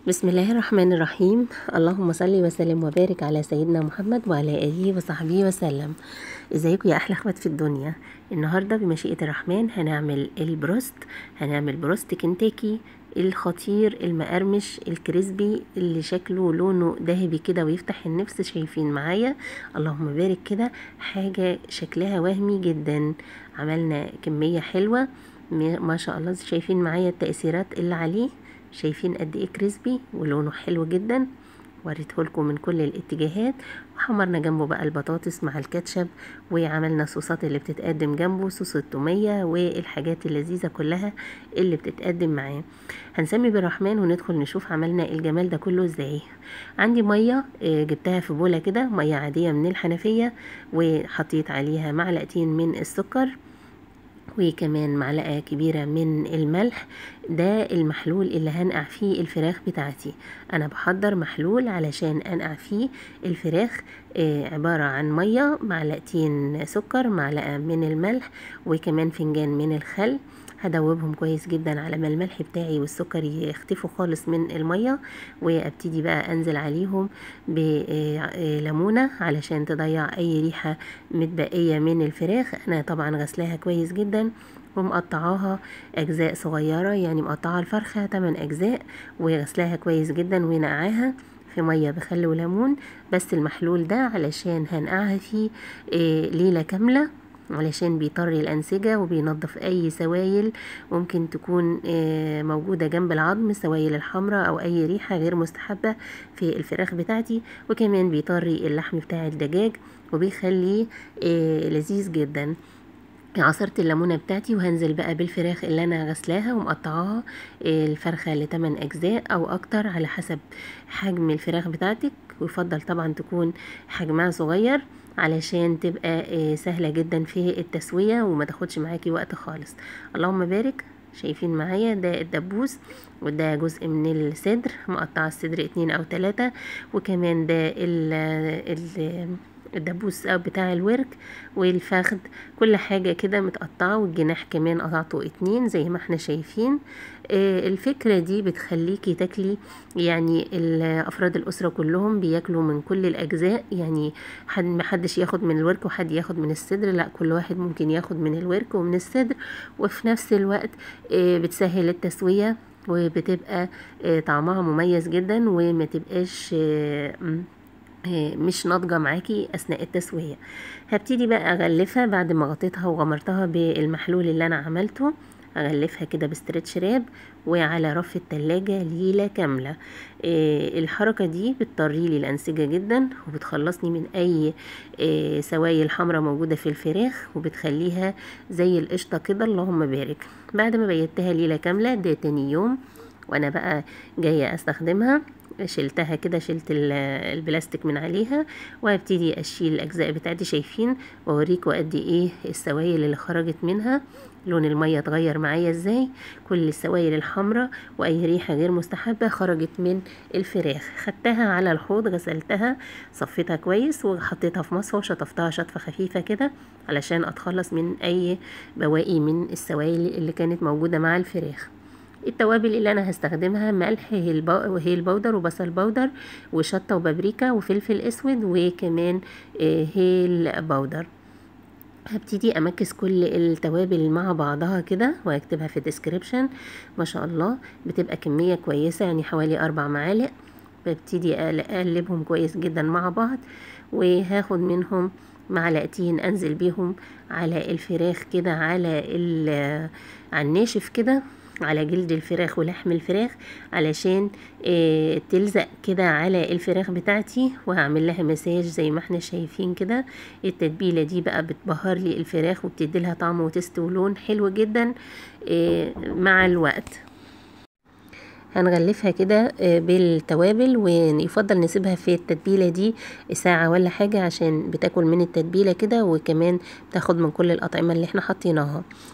بسم الله الرحمن الرحيم اللهم صل وسلم وبارك على سيدنا محمد وعلى اله وصحبه وسلم ازيكم يا احلى اخوات في الدنيا النهارده بمشيئه الرحمن هنعمل البروست هنعمل بروست كنتاكي الخطير المقرمش الكريسبي اللي شكله لونه ذهبي كده ويفتح النفس شايفين معايا اللهم بارك كده حاجه شكلها وهمي جدا عملنا كميه حلوه ما شاء الله شايفين معايا التأثيرات اللي عليه شايفين قد ايه كريسبي ولونه حلو جدا وريته لكم من كل الاتجاهات وحمرنا جنبه بقى البطاطس مع الكاتشب وعملنا الصوصات اللي بتتقدم جنبه صوص التومية والحاجات اللذيذة كلها اللي بتتقدم معاه هنسمي بالرحمن وندخل نشوف عملنا الجمال ده كله ازاي عندي مية جبتها في بولة كده مية عادية من الحنفية وحطيت عليها معلقتين من السكر وكمان معلقة كبيرة من الملح ده المحلول اللي هنقع فيه الفراخ بتاعتي انا بحضر محلول علشان انقع فيه الفراخ آه عبارة عن مية معلقتين سكر معلقة من الملح وكمان فنجان من الخل هدوبهم كويس جدا على ما الملح بتاعي والسكر يختفوا خالص من المية وابتدي بقى انزل عليهم بليمونة علشان تضيع اي ريحة متبقية من الفراخ انا طبعا غسلاها كويس جدا ومقطعاها اجزاء صغيرة يعني مقطعة الفرخة 8 اجزاء وغسلاها كويس جدا ونقعاها في ميه بخل وليمون بس المحلول ده علشان هنقعها فيه إيه ليله كامله علشان بيطري الأنسجة وبينظف أي سوائل ممكن تكون موجودة جنب العظم السوائل الحمراء أو أي ريحة غير مستحبة في الفراخ بتاعتي وكمان بيطري اللحم بتاع الدجاج وبيخليه لذيذ جدا عصرت الليمونة بتاعتي وهنزل بقى بالفراخ اللي انا غسلاها ومقطعاها الفرخة لتمن اجزاء او اكتر على حسب حجم الفراخ بتاعتك ويفضل طبعا تكون حجمها صغير علشان تبقى سهلة جدا في التسوية وما تاخدش معاكي وقت خالص اللهم بارك شايفين معايا ده الدبوس وده جزء من الصدر مقطعة الصدر اتنين او تلاتة وكمان ده ال ال الدبوس او بتاع الورك والفخد كل حاجة كده متقطعة والجناح كمان قطعته اتنين زي ما احنا شايفين آه الفكرة دي بتخليكي تاكلي يعني افراد الاسرة كلهم بياكلوا من كل الاجزاء يعني حد محدش ياخد من الورك وحد ياخد من الصدر لا كل واحد ممكن ياخد من الورك ومن الصدر وفي نفس الوقت آه بتسهل التسوية وبتبقى آه طعمها مميز جدا وما تبقاش مش ناضجة معاكي أثناء التسوية هبتدي بقى أغلفها بعد ما غطيتها وغمرتها بالمحلول اللي أنا عملته أغلفها كده بستريتش راب وعلى رف التلاجة ليلة كاملة إيه الحركة دي بتطري لي الأنسجة جدا وبتخلصني من أي إيه سوائل حمراء موجودة في الفراخ وبتخليها زي القشطة كده اللهم بارك بعد ما بيتها ليلة كاملة ده تاني يوم وأنا بقى جاية أستخدمها شلتها كده شلت البلاستيك من عليها وهبتدي اشيل الاجزاء بتاعتي شايفين واوريكم قد ايه السوائل اللي خرجت منها لون الميه اتغير معايا ازاي كل السوائل الحمراء واي ريحه غير مستحبه خرجت من الفراخ خدتها على الحوض غسلتها صفيتها كويس وحطيتها في مصفى وشطفتها شطفه خفيفه كده علشان اتخلص من اي بواقي من السوائل اللي كانت موجوده مع الفراخ التوابل اللي انا هستخدمها ملح هيل بودر وبصل بودر وشطة وبابريكا وفلفل اسود وكمان هيل بودر هبتدي امكس كل التوابل مع بعضها كده واكتبها في الديسكريبشن ما شاء الله بتبقى كمية كويسة يعني حوالي اربع معالق ببتدي اقلبهم كويس جدا مع بعض وهاخد منهم معلقتين انزل بيهم على الفراخ كده على على الناشف كده على جلد الفراخ ولحم الفراخ علشان آه تلزق كده على الفراخ بتاعتي وهعمل لها مساج زي ما احنا شايفين كده التتبيله دي بقى بتبهر لي الفراخ وبتدي لها طعم وتست ولون حلو جدا آه مع الوقت هنغلفها كده بالتوابل ويفضل نسيبها في التتبيلة دي ساعة ولا حاجة عشان بتاكل من التتبيلة كده وكمان بتاخد من كل الأطعمة اللي احنا حطيناها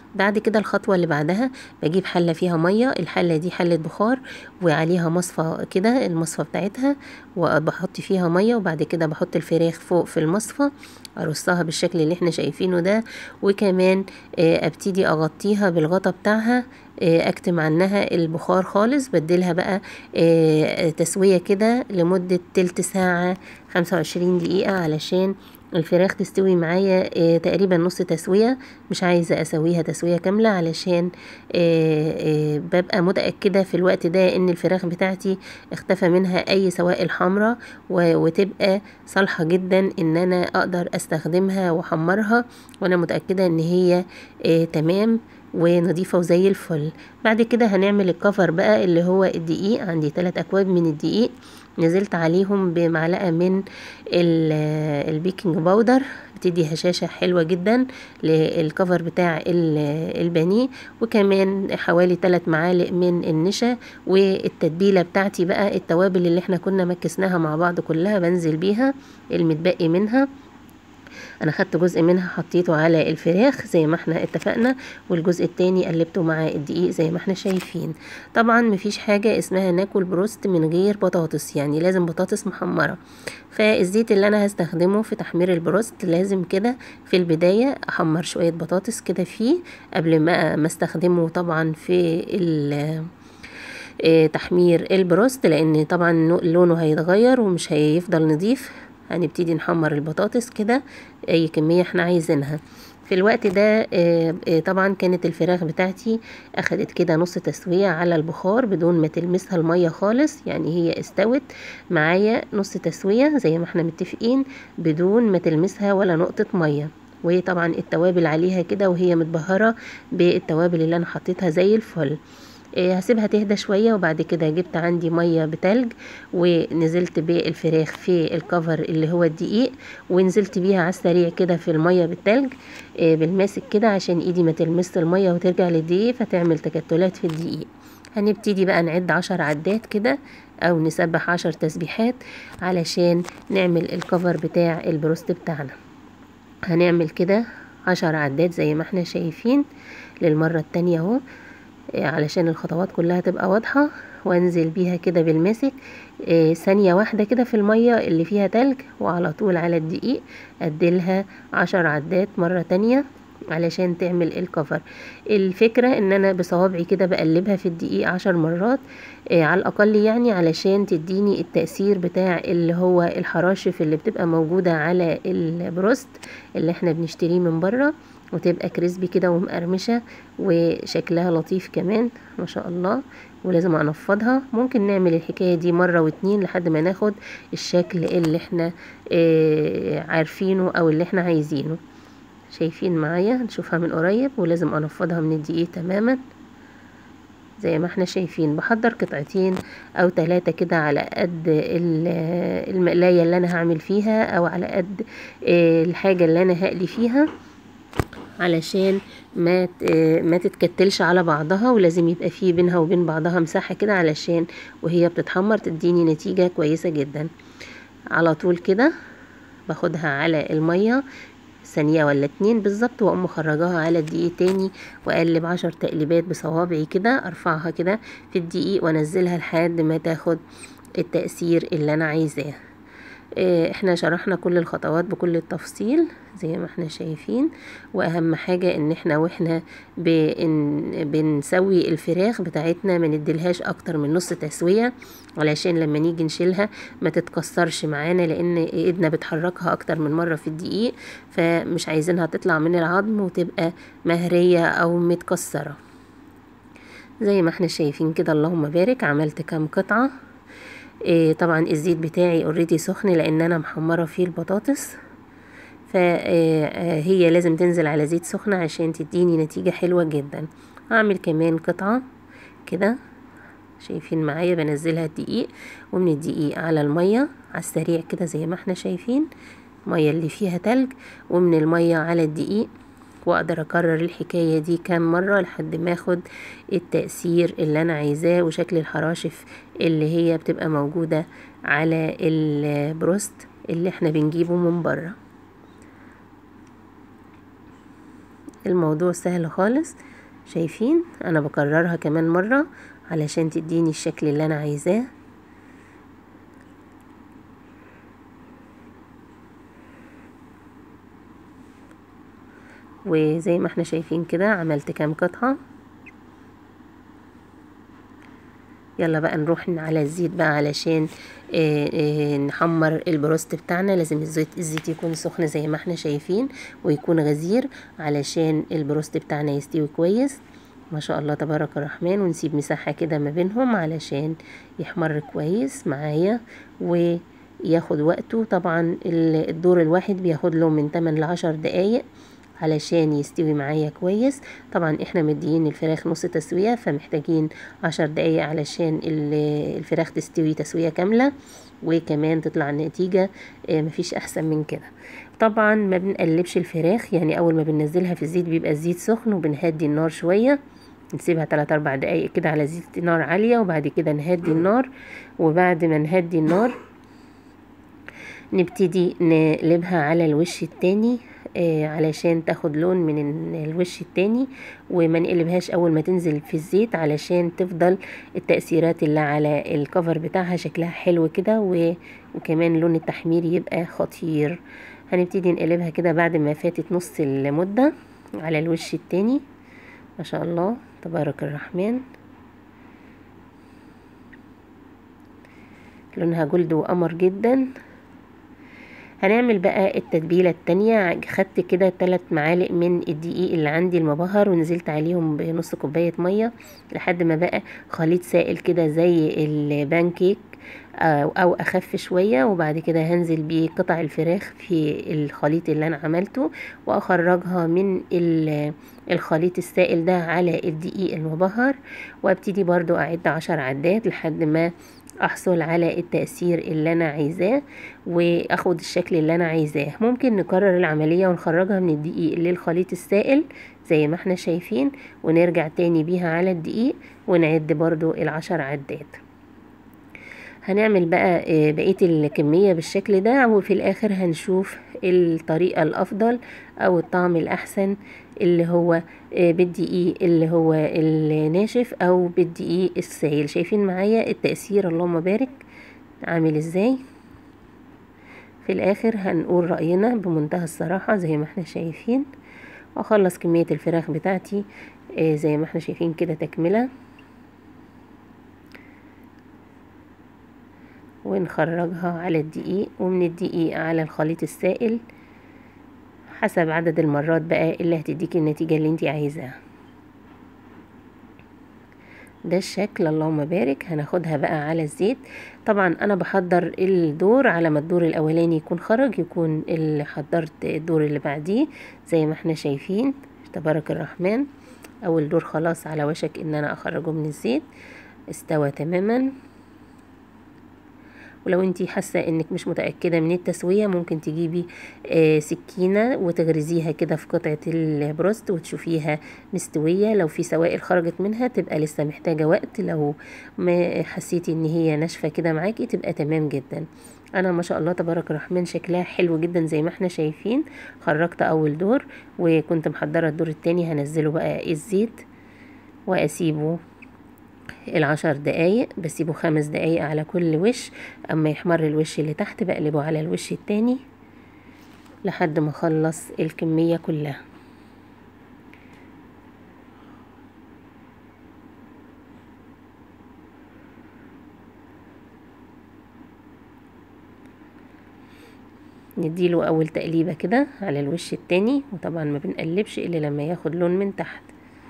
بعد كده الخطوة اللي بعدها بجيب حلة فيها مية الحلة دي حلة بخار وعليها مصفى كده المصفى بتاعتها وبحط فيها مية وبعد كده بحط الفراخ فوق في المصفى ارصها بالشكل اللي احنا شايفينه ده وكمان آه، ابتدي اغطيها بالغطا بتاعها آه، اكتم عنها البخار خالص بديلها بقى آه، تسوية كده لمدة تلت ساعة خمسة وعشرين دقيقة علشان الفراخ تستوي معايا آه، تقريبا نص تسوية مش عايزة اسويها تسوية كاملة علشان آه، آه، ببقى متأكدة في الوقت ده ان الفراخ بتاعتي اختفى منها اي سوائل حمراء و- وتبقى صالحة جدا ان انا اقدر استخدمها واحمرها وانا متأكدة ان هي آه، تمام ونضيفة وزي الفل بعد كده هنعمل الكفر بقى اللي هو الدقيق عندي ثلاث اكواب من الدقيق نزلت عليهم بمعلقة من ال- البيكنج باودر بتدي هشاشة حلوة جدا للكفر بتاع ال- البانيه وكمان حوالي 3 معالق من النشا والتتبيلة بتاعتي بقى التوابل اللي احنا كنا مكسناها مع بعض كلها بنزل بيها المتبقي منها انا خدت جزء منها حطيته على الفراخ زي ما احنا اتفقنا والجزء التاني قلبته مع الدقيق زي ما احنا شايفين طبعا مفيش حاجة اسمها ناكل بروست من غير بطاطس يعني لازم بطاطس محمرة فالزيت اللي انا هستخدمه في تحمير البروست لازم كده في البداية احمر شوية بطاطس كده فيه قبل ما ما استخدمه طبعا في ال آه، تحمير البروست لان طبعا نو- لونه هيتغير ومش هيفضل نضيف هنبتدي نحمر البطاطس كده اي كمية احنا عايزينها في الوقت ده آه، آه، طبعا كانت الفراخ بتاعتي اخدت كده نص تسوية على البخار بدون ما تلمسها المية خالص يعني هي استوت معايا نص تسوية زي ما احنا متفقين بدون ما تلمسها ولا نقطة مية وطبعا التوابل عليها كده وهي متبهرة بالتوابل اللي انا حطيتها زي الفل إيه، هسيبها تهدى شوية وبعد كده جبت عندي مية بتلج ونزلت بالفراخ في الكفر اللي هو الدقيق ونزلت بيها على السريع كده في المية بالتلج إيه، بالماسك كده عشان ايدي ما تلمس المية وترجع للدقيق فتعمل تكتلات في الدقيق هنبتدي بقى نعد عشر عدات كده او نسبح عشر تسبيحات علشان نعمل الكفر بتاع البروست بتاعنا هنعمل كده عشر عدات زي ما احنا شايفين للمرة التانية اهو إيه، علشان الخطوات كلها تبقى واضحة وانزل بيها كده بالماسك إيه، ثانية واحدة كده في المية اللي فيها تلج وعلى طول على الدقيق اديلها عشر عدات مرة تانية علشان تعمل الكفر الفكرة ان انا بصوابعي كده بقلبها في الدقيق عشر مرات إيه، على الاقل يعني علشان تديني التأثير بتاع اللي هو الحراشف اللي بتبقى موجودة على البروست اللي احنا بنشتريه من بره وتبقى كريسبي كده ومقرمشة وشكلها لطيف كمان ما شاء الله ولازم انفضها ممكن نعمل الحكاية دي مرة واتنين لحد ما ناخد الشكل اللي احنا اه عارفينه او اللي احنا عايزينه شايفين معايا نشوفها من قريب ولازم انفضها من الدقيق تماما زي ما احنا شايفين بحضر قطعتين او ثلاثة كده على قد ال- المقلاية اللي انا هعمل فيها او على قد اه الحاجة اللي انا هقلي فيها علشان ما ت- ما تتكتلش على بعضها ولازم يبقى فيه بينها وبين بعضها مساحة كده علشان وهي بتتحمر تديني نتيجة كويسة جدا على طول كده باخدها على المية ثانية ولا اتنين بالظبط واقوم مخرجاها على الدقيق تاني واقلب عشر تقليبات بصوابعي كده ارفعها كده في الدقيق وانزلها لحد ما تاخد التأثير اللي انا عايزاه إيه، احنا شرحنا كل الخطوات بكل التفصيل زي ما احنا شايفين واهم حاجة ان احنا واحنا بن بنسوي الفراخ بتاعتنا ما نديلهاش اكتر من نص تسوية علشان لما نيجي نشيلها ما تتكسرش معانا لان ايدنا بتحركها اكتر من مرة في الدقيق فمش عايزينها تطلع من العظم وتبقى مهرية او متكسرة زي ما احنا شايفين كده اللهم بارك عملت كام قطعة إيه طبعا الزيت بتاعي اوريدي سخن لان انا محمره فيه البطاطس فهي لازم تنزل على زيت سخن عشان تديني نتيجة حلوة جدا هعمل كمان قطعة كده شايفين معايا بنزلها الدقيق ومن الدقيق على المية على السريع كده زي ما احنا شايفين المية اللي فيها تلج ومن المية على الدقيق واقدر اكرر الحكاية دي كام مرة لحد ما اخد التأثير اللي انا عايزاه وشكل الحراشف اللي هي بتبقى موجودة على البروست اللي احنا بنجيبه من بره الموضوع سهل خالص شايفين انا بكررها كمان مرة علشان تديني الشكل اللي انا عايزاه وزي ما احنا شايفين كده عملت كام قطعة يلا بقى نروح على الزيت بقى علشان اه اه نحمر البروست بتاعنا لازم الزيت الزيت يكون سخن زي ما احنا شايفين ويكون غزير علشان البروست بتاعنا يستوي كويس ما شاء الله تبارك الرحمن ونسيب مساحة كده ما بينهم علشان يحمر كويس معايا وياخد وقته طبعا الدور الواحد بياخد له من 8 ل 10 دقايق علشان يستوي معايا كويس طبعا احنا مديين الفراخ نص تسوية فمحتاجين عشر دقايق علشان الفراخ تستوي تسوية كاملة وكمان تطلع النتيجة مفيش احسن من كده طبعا ما بنقلبش الفراخ يعني اول ما بننزلها في الزيت بيبقى الزيت سخن وبنهدي النار شوية نسيبها 3 4 دقايق كده على زيت نار عالية وبعد كده نهدي النار وبعد ما نهدي النار نبتدي نقلبها على الوش التاني آه علشان تاخد لون من الوش التاني وما نقلبهاش اول ما تنزل في الزيت علشان تفضل التأثيرات اللي على الكفر بتاعها شكلها حلو كده وكمان لون التحمير يبقى خطير هنبتدي نقلبها كده بعد ما فاتت نص المدة على الوش التاني ما شاء الله تبارك الرحمن لونها جلد وقمر جدا هنعمل بقى التتبيلة التانية خدت كده تلات معالق من الدقيق اللي عندي المبهر ونزلت عليهم بنص كوباية مية لحد ما بقى خليط سائل كده زي البانكيك أو, أو أخف شوية وبعد كده هنزل بقطع الفراخ في الخليط اللي أنا عملته وأخرجها من الخليط السائل ده على الدقيق المبهر وابتدي برضو أعد عشر عدات لحد ما احصل على التأثير اللي انا عايزاه واخد الشكل اللي انا عايزاه ممكن نكرر العملية ونخرجها من الدقيق للخليط السائل زي ما احنا شايفين ونرجع تاني بيها على الدقيق ونعد برضو العشر عدات هنعمل بقى بقية الكمية بالشكل ده وفي الاخر هنشوف الطريقة الافضل او الطعم الاحسن اللي هو بالدقيق اللي هو الناشف او بالدقيق السائل شايفين معايا التأثير اللهم بارك عامل ازاي في الاخر هنقول رأينا بمنتهى الصراحة زي ما احنا شايفين واخلص كمية الفراخ بتاعتي زي ما احنا شايفين كده تكملة ونخرجها على الدقيق ومن الدقيق على الخليط السائل حسب عدد المرات بقى اللي هتديكي النتيجة اللي انتي عايزاها ده الشكل اللهم بارك هناخدها بقى على الزيت طبعا انا بحضر الدور على ما الدور الاولاني يكون خرج يكون اللي حضرت الدور اللي بعديه زي ما احنا شايفين تبارك الرحمن اول دور خلاص على وشك ان انا اخرجه من الزيت استوى تماما ولو انتي حاسه انك مش متاكده من التسويه ممكن تجيبي آه سكينه وتغرزيها كده في قطعه البروست وتشوفيها مستويه لو في سوائل خرجت منها تبقى لسه محتاجه وقت لو ما حسيتي ان هي ناشفه كده معاكي تبقى تمام جدا انا ما شاء الله تبارك الرحمن شكلها حلو جدا زي ما احنا شايفين خرجت اول دور وكنت محضره الدور التاني هنزله بقى الزيت واسيبه العشر دقايق بسيبه خمس دقايق على كل وش اما يحمر الوش اللي تحت بقلبه على الوش التاني لحد ما اخلص الكمية كلها نديله اول تقليبة كده على الوش التاني وطبعا ما بنقلبش الا لما ياخد لون من تحت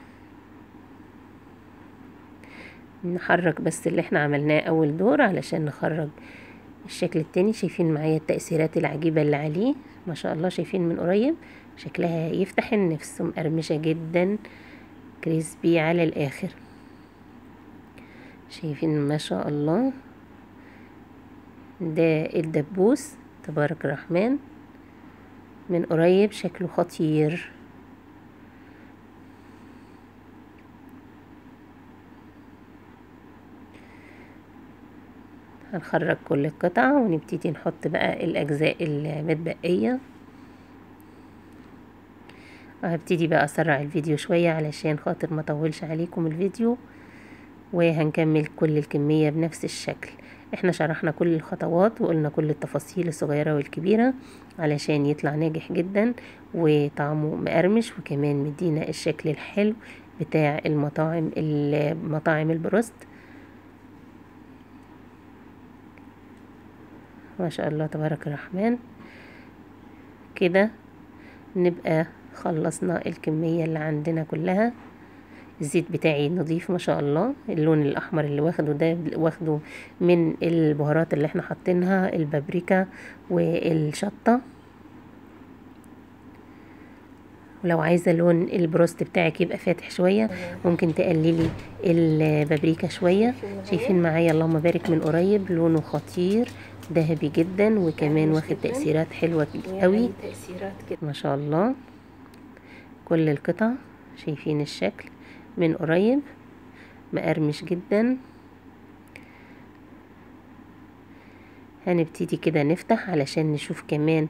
نحرك بس اللي احنا عملناه اول دور علشان نخرج الشكل التاني شايفين معايا التأثيرات العجيبة اللي عليه ما شاء الله شايفين من قريب شكلها يفتح النفس مقرمشة جدا كريسبي على الاخر شايفين ما شاء الله ده الدبوس تبارك الرحمن من قريب شكله خطير هنخرج كل القطع ونبتدي نحط بقى الأجزاء المتبقية هبتدي بقى اسرع الفيديو شوية علشان خاطر ما اطولش عليكم الفيديو وهنكمل كل الكمية بنفس الشكل احنا شرحنا كل الخطوات وقلنا كل التفاصيل الصغيرة والكبيرة علشان يطلع ناجح جدا وطعمه مقرمش وكمان مدينا الشكل الحلو بتاع المطاعم مطاعم البروست ما شاء الله تبارك الرحمن كده نبقى خلصنا الكمية اللي عندنا كلها الزيت بتاعي نظيف ما شاء الله اللون الاحمر اللي واخده ده واخده من البهارات اللي احنا حاطينها البابريكا والشطة ولو عايزة لون البروست بتاعك يبقى فاتح شوية ممكن تقللي البابريكا شوية شايفين معايا اللهم بارك من قريب لونه خطير ذهبي جدا وكمان واخد تأثيرات حلوة قوي ما شاء الله كل القطع شايفين الشكل من قريب مقرمش جدا هنبتدي كده نفتح علشان نشوف كمان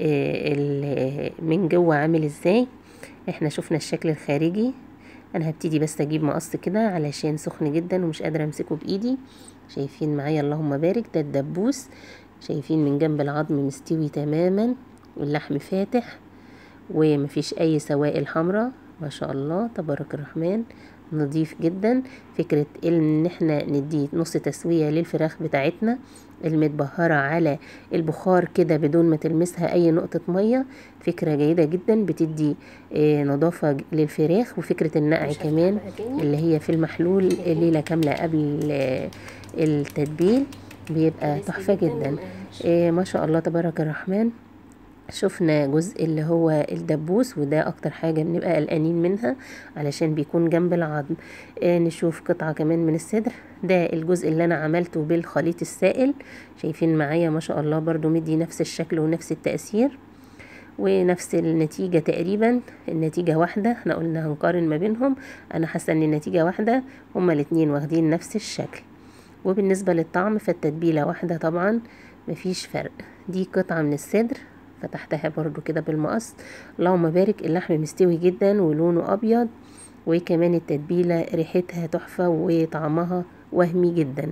من جوه عامل ازاي احنا شفنا الشكل الخارجي انا هبتدي بس اجيب مقص كده علشان سخن جدا ومش قادره امسكه بايدي شايفين معايا اللهم بارك ده الدبوس شايفين من جنب العظم مستوي تماما واللحم فاتح ومفيش اي سوائل حمراء ما شاء الله تبارك الرحمن نظيف جدا فكرة ان احنا ندي نص تسوية للفراخ بتاعتنا المتبهرة على البخار كده بدون ما تلمسها اي نقطة مية فكرة جيدة جدا بتدي اه نظافة للفراخ وفكرة النقع كمان اللي هي في المحلول ليلة كاملة قبل اه التتبيل بيبقى تحفة جدا اه ما شاء الله تبارك الرحمن شفنا جزء اللي هو الدبوس وده اكتر حاجة بنبقى قلقانين منها علشان بيكون جنب العظم آه نشوف قطعة كمان من الصدر ده الجزء اللي انا عملته بالخليط السائل شايفين معايا ما شاء الله برضو مدي نفس الشكل ونفس التأثير ونفس النتيجة تقريبا النتيجة واحدة احنا قلنا هنقارن ما بينهم انا حاسة ان النتيجة واحدة هما الاتنين واخدين نفس الشكل وبالنسبة للطعم فالتتبيلة واحدة طبعا مفيش فرق دي قطعة من الصدر فتحتها برضو كده بالمقص اللهم بارك اللحم مستوي جدا ولونه ابيض وكمان التتبيلة ريحتها تحفة وطعمها وهمي جدا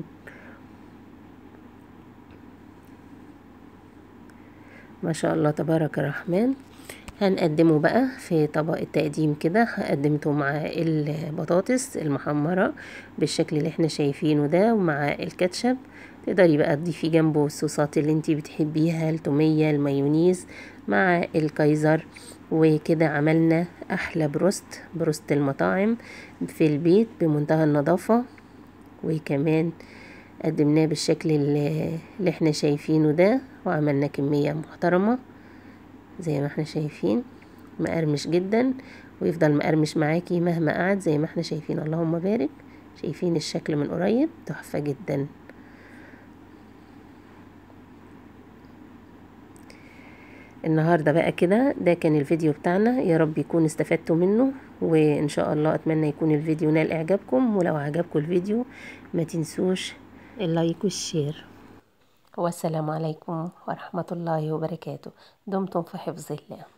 ما شاء الله تبارك الرحمن هنقدمه بقى في طبق التقديم كده قدمته مع البطاطس المحمرة بالشكل اللي احنا شايفينه ده ومع الكاتشب تقدري بقى تضيفي جنبه الصوصات اللي انتي بتحبيها التومية المايونيز مع الكايزر وكده عملنا احلى بروست بروست المطاعم في البيت بمنتهى النظافة وكمان قدمناه بالشكل اللي, اللي احنا شايفينه ده وعملنا كمية محترمة زي ما احنا شايفين مقرمش جدا ويفضل مقرمش معاكي مهما قعد زي ما احنا شايفين اللهم بارك شايفين الشكل من قريب تحفة جدا النهارده بقى كده ده كان الفيديو بتاعنا يا رب يكون استفدتوا منه وان شاء الله اتمنى يكون الفيديو نال اعجابكم ولو عجبكم الفيديو ما تنسوش اللايك والشير والسلام عليكم ورحمة الله وبركاته دمتم في حفظ الله